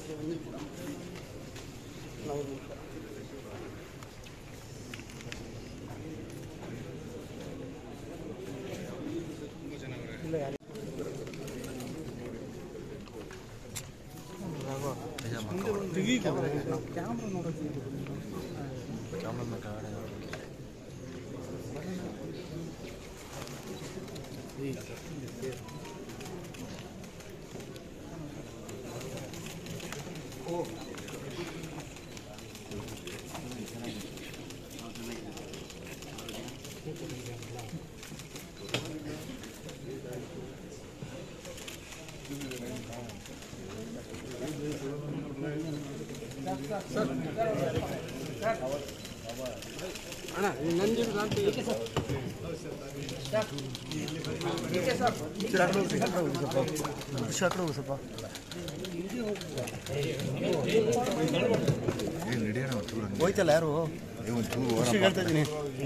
ಹೋಯ್ತಲ್ಲ ಯಾರು ಖುಷಿ ಹೇಳ್ತಾ ಇದ್ದೀನಿ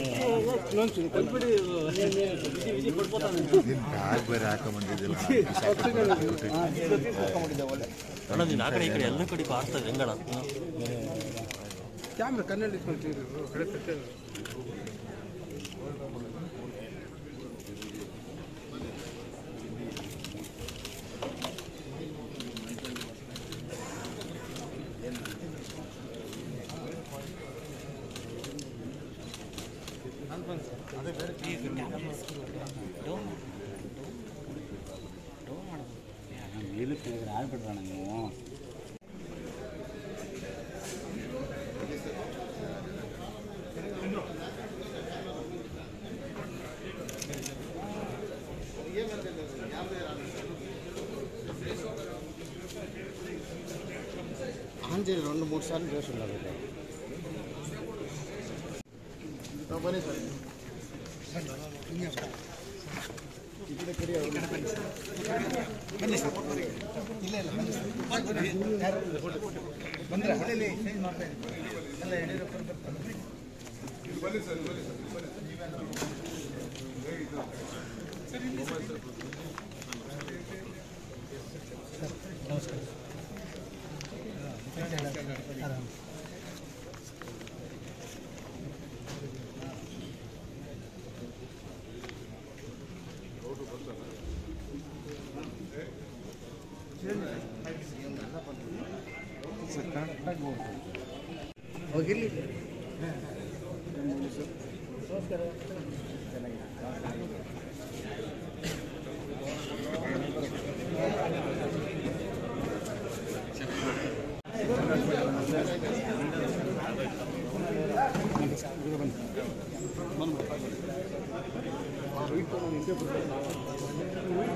ಬ್ಯಾಗ್ ಬೇರೆ ಹಾಕೊಂಬಂದಿದ್ದಿಲ್ಲ ಅಣ್ಣ ನೀನು ಆ ಕಡೆ ಈ ಕಡೆ ಎಲ್ಲ ಕಡೆ ಬಾರ್ತಾ ಇದೆ ಹೆಂಗಣ ಕ್ಯಾಮ್ರಾ ಕಣ್ಣಲ್ಲಿ ಇಟ್ಕೊಂತೀವಿ ಕಡೆ ಕಟ್ಟೆ ಆಗ್ಬಿಡ್ರಣ ನೀವು ಆಂಜನೇಯ రెండు మూడు సార్లు చేసి ఉన్నారు ಬನ್ನಿ ಸರ್ ಹೋಗಿರ್ಲಿ ಬಂದ್ಬಿಟ್ಟು